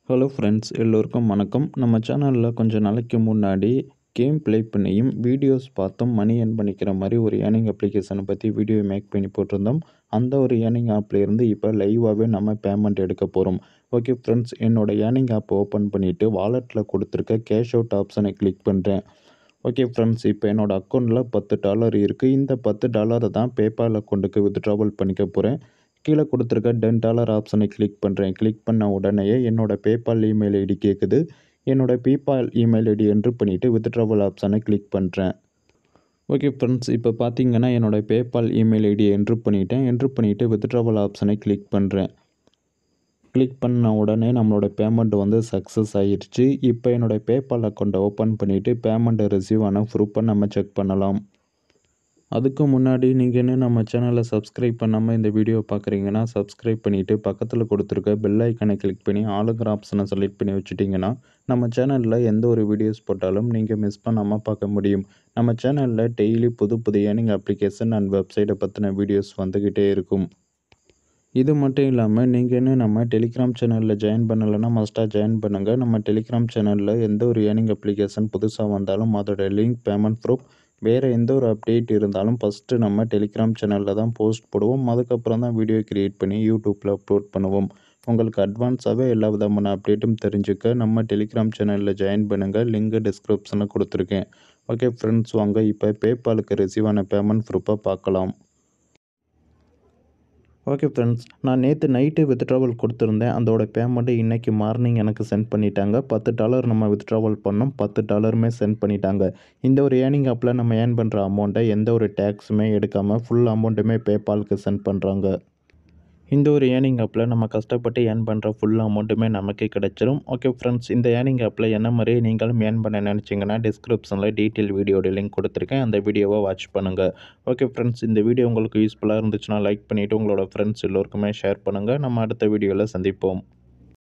hello friends எல்லோருக்கும் வணக்கம் நம்ம சேனலில் கொஞ்ச நாளைக்கு முன்னாடி கேம் ப்ளே பண்ணியும் வீடியோஸ் பார்த்தும் மணி earn பண்ணிக்கிற மாதிரி ஒரு ஏர்னிங் அப்ளிகேஷனை பற்றி வீடியோ மேக் பண்ணி போட்டிருந்தோம் அந்த ஒரு ஏர்னிங் ஆப்லேருந்து இப்போ லைவாகவே நம்ம பேமெண்ட் எடுக்க போகிறோம் ஓகே ஃப்ரெண்ட்ஸ் என்னோட ஏர்னிங் ஆப் ஓப்பன் பண்ணிவிட்டு வாலெட்டில் கொடுத்துருக்க கேஷ் அவுட் ஆப்ஷனை கிளிக் பண்ணுறேன் ஓகே ஃப்ரெண்ட்ஸ் இப்போ என்னோடய அக்கௌண்ட்டில் பத்து டாலர் இருக்குது இந்த பத்து டாலரை தான் பேபால் அக்கௌண்ட்டுக்கு வித்ட்ராவல் பண்ணிக்க போகிறேன் கீழே கொடுத்துருக்க டென் டாலர் ஆப்ஷனை கிளிக் பண்ணுறேன் கிளிக் பண்ண உடனேயே என்னோடய பேபால் இமெயில் ஐடி கேட்குது என்னோடய பேபால் இமெயில் ஐடி என்ட்ரு பண்ணிவிட்டு வித்ட்ராவல் ஆப்ஷனை கிளிக் பண்ணுறேன் ஓகே ஃப்ரெண்ட்ஸ் இப்போ பார்த்தீங்கன்னா என்னோடய பேபால் இமெயில் ஐடியை என்ட்ரு பண்ணிட்டேன் என்ட்ரு பண்ணிவிட்டு வித்ட்ராவல் ஆப்ஷனை கிளிக் பண்ணுறேன் கிளிக் பண்ண உடனே நம்மளோட பேமெண்ட் வந்து சக்ஸஸ் ஆகிடுச்சு இப்போ என்னோடய பேபால் அக்கௌண்ட்டை ஓப்பன் பண்ணிவிட்டு பேமெண்ட்டை ரிசீவ் ஆன ப்ரூஃபை நம்ம செக் பண்ணலாம் அதுக்கு முன்னாடி நீங்கள் இன்னும் நம்ம சேனலை சப்ஸ்கிரைப் பண்ணாமல் இந்த வீடியோ பார்க்குறீங்கன்னா சப்ஸ்கிரைப் பண்ணிவிட்டு பக்கத்தில் கொடுத்துருக்க பெல் ஐக்கனை கிளிக் பண்ணி ஆளுங்கிற ஆப்ஷனை செலக்ட் பண்ணி வச்சுட்டிங்கன்னா நம்ம சேனலில் எந்த ஒரு வீடியோஸ் போட்டாலும் நீங்கள் மிஸ் பண்ணாமல் பார்க்க முடியும் நம்ம சேனலில் டெய்லி புது புது ஏர்னிங் அப்ளிகேஷன் அண்ட் வெப்சைட்டை பற்றின வீடியோஸ் வந்துக்கிட்டே இருக்கும் இது மட்டும் இல்லாமல் நீங்கள் இன்னும் நம்ம டெலிகிராம் சேனலில் ஜாயின் பண்ணலைன்னா மஸ்ட்டாக ஜாயின் பண்ணுங்கள் நம்ம டெலிகிராம் சேனலில் எந்த ஒரு ஏர்னிங் அப்ளிகேஷன் புதுசாக வந்தாலும் அதோட லிங்க் பேமெண்ட் ப்ரூஃப் வேறு எந்த ஒரு அப்டேட் இருந்தாலும் ஃபஸ்ட்டு நம்ம டெலிகிராம் சேனலில் தான் போஸ்ட் போடுவோம் அதுக்கப்புறம் தான் வீடியோ க்ரியேட் பண்ணி யூடியூப்பில் அப்லோட் பண்ணுவோம் உங்களுக்கு அட்வான்ஸாகவே எல்லா விதமான அப்டேட்டும் தெரிஞ்சுக்க நம்ம டெலிகிராம் சேனலில் ஜாயின் பண்ணுங்கள் லிங்க் டிஸ்கிரிப்ஷனில் கொடுத்துருக்கேன் ஓகே ஃப்ரெண்ட்ஸ் வாங்க இப்போ பேபாலுக்கு ரிசீவ் ஆன பேமெண்ட் ப்ரூஃபை பார்க்கலாம் ஓகே ஃப்ரெண்ட்ஸ் நான் நேற்று நைட்டு வித்ட்ராவல் கொடுத்துருந்தேன் அதோட பேமெண்ட்டு இன்றைக்கி மார்னிங் எனக்கு சென்ட் பண்ணிட்டாங்க பத்து டாலர் நம்ம வித்ட்ராவல் பண்ணோம் பத்து டாலருமே சென்ட் பண்ணிட்டாங்க இந்த ஒரு ஏர்னிங் ஆப்பில் நம்ம ஏர்ன் பண்ணுற அமௌண்ட்டை எந்த ஒரு டேக்ஸுமே எடுக்காமல் ஃபுல் அமௌண்ட்டுமே பேபாலுக்கு சென்ட் பண்ணுறாங்க இந்த ஒரு ஏர்னிங் ஆப்பில் நம்ம கஷ்டப்பட்டு ஏர்ன் பண்ணுற ஃபுல் அமௌண்ட்டுமே நமக்கு கிடைச்சிரும் ஓகே ஃப்ரெண்ட்ஸ் இந்த ஏர்னிங் ஆப்பில் என்ன மாதிரி நீங்களும் ஏர்ன் பண்ண நினச்சிங்கன்னா டிஸ்கிரிப்ஷனில் டீட்டெயில் வீடியோட லிங்க் கொடுத்துருக்கேன் அந்த வீடியோவை வாட்ச் பண்ணுங்கள் ஓகே ஃப்ரெண்ட்ஸ் இந்த வீடியோ உங்களுக்கு யூஸ்ஃபுல்லாக இருந்துச்சுன்னா லைக் பண்ணிவிட்டு உங்களோட ஃப்ரெண்ட்ஸ் எல்லோருக்குமே ஷேர் பண்ணுங்கள் நம்ம அடுத்த வீடியோவில் சந்திப்போம்